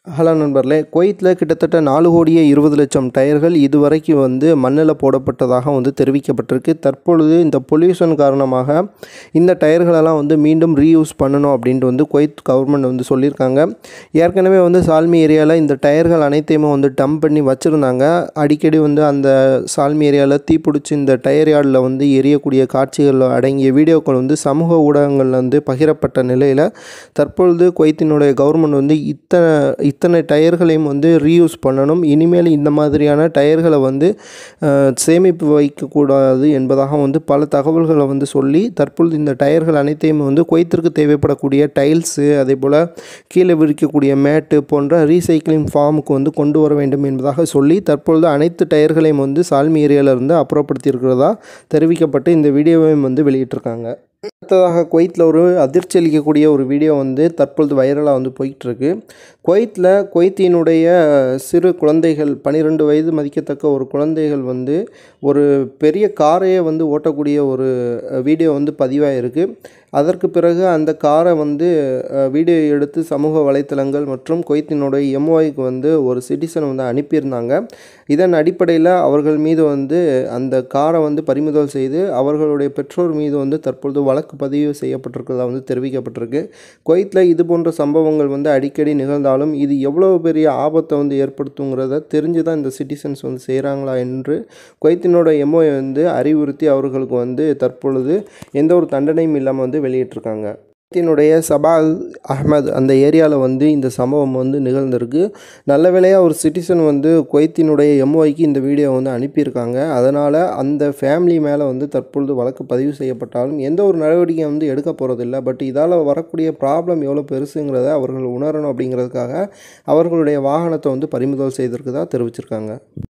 hello நண்பர்களே குவைத்தில் கிட்டத்தட்ட நாலு கோடியே இருபது லட்சம் டயர்கள் இதுவரைக்கும் வந்து மண்ணில் போடப்பட்டதாக வந்து தெரிவிக்கப்பட்டிருக்கு தற்பொழுது இந்த பொல்யூஷன் காரணமாக இந்த டயர்களெல்லாம் வந்து மீண்டும் ரீயூஸ் பண்ணணும் அப்படின்ட்டு வந்து குவைத் கவர்மெண்ட் வந்து சொல்லியிருக்காங்க ஏற்கனவே வந்து சால்மி ஏரியாவில் இந்த டயர்கள் அனைத்தையுமே வந்து டம்ப் பண்ணி வச்சுருந்தாங்க அடிக்கடி வந்து அந்த சால்மி ஏரியாவில் தீப்பிடிச்சி இந்த டயர் யார்டில் வந்து எரியக்கூடிய காட்சிகள் அடங்கிய வீடியோக்கள் வந்து சமூக ஊடகங்களில் வந்து பகிரப்பட்ட நிலையில் தற்பொழுது குவைத்தினுடைய கவர்மெண்ட் வந்து இத்தனை இத்தனை டயர்களையும் வந்து ரீயூஸ் பண்ணணும் இனிமேல் இந்த மாதிரியான டயர்களை வந்து அஹ், சேமிப்பு வைக்கக்கூடாது என்பதாக வந்து பல தகவல்களை வந்து சொல்லி தற்பொழுது இந்த டயர்கள் அனைத்தையும் வந்து குவைத்திற்கு தேவைப்படக்கூடிய டைல்ஸு அதே போல் கீழே விரிக்கக்கூடிய மேட்டு போன்ற ரீசைக்கிளிங் ஃபார்முக்கு வந்து கொண்டு வர வேண்டும் என்பதாக சொல்லி தற்பொழுது அனைத்து டயர்களையும் வந்து சால்மி ஏரியாவிலிருந்து அப்புறப்படுத்தியிருக்கிறதா தெரிவிக்கப்பட்டு இந்த வீடியோவையும் வந்து வெளியிட்டிருக்காங்க அடுத்ததாக குவைத்தில் ஒரு அதிர்ச்சி அளிக்கக்கூடிய ஒரு வீடியோ வந்து தற்பொழுது வைரலாக வந்து போயிட்டு இருக்கு குவைத்தில் குவைத்தினுடைய சிறு குழந்தைகள் பன்னிரெண்டு வயது மதிக்கத்தக்க ஒரு குழந்தைகள் வந்து ஒரு பெரிய காரையே வந்து ஓட்டக்கூடிய ஒரு அஹ், வீடியோ வந்து பதிவாயிருக்கு அதற்கு பிறகு அந்த காரை வந்து அஹ், வீடியோ எடுத்து சமூக வலைத்தளங்கள் மற்றும் குவைத்தினுடைய எம்ஓஐக்கு வந்து ஒரு சிட்டிசன் வந்து அனுப்பியிருந்தாங்க இதன் அடிப்படையில் அவர்கள் மீது வந்து அந்த காரை வந்து பறிமுதல் செய்து அவர்களுடைய பெற்றோர் மீது வந்து தற்பொழுது வழக்கு பதிவு செய்யப்பட்டிருக்கிறதா வந்து தெரிவிக்கப்பட்டிருக்கு குவைத்தில் இது போன்ற சம்பவங்கள் வந்து அடிக்கடி நிகழ்ந்தாலும் இது எவ்வளவு பெரிய ஆபத்தை வந்து ஏற்படுத்துங்கிறத தெரிஞ்சு தான் இந்த சிட்டிசன்ஸ் வந்து செய்கிறாங்களா என்று குவைத்தினோட எம்ஓஐ வந்து அறிவுறுத்தி அவர்களுக்கு வந்து தற்பொழுது எந்த ஒரு தண்டனையும் இல்லாமல் வந்து வெளியிட்டிருக்காங்க குவைத்தினுடைய சபால் அஹ்மத் அந்த ஏரியாவில் வந்து இந்த சம்பவம் வந்து நிகழ்ந்திருக்கு நல்ல வேளையாக ஒரு சிட்டிசன் வந்து குவைத்தினுடைய எம்ஓஐக்கு இந்த வீடியோ வந்து அனுப்பியிருக்காங்க அதனால் அந்த ஃபேமிலி மேலே வந்து தற்பொழுது வழக்கு பதிவு செய்யப்பட்டாலும் எந்த ஒரு நடவடிக்கையும் வந்து எடுக்க போகிறதில்ல பட் இதால் வரக்கூடிய ப்ராப்ளம் எவ்வளோ பெருசுங்கிறத அவர்கள் உணரணும் அப்படிங்கிறதுக்காக அவர்களுடைய வாகனத்தை வந்து பறிமுதல் செய்திருக்கதா தெரிவிச்சிருக்காங்க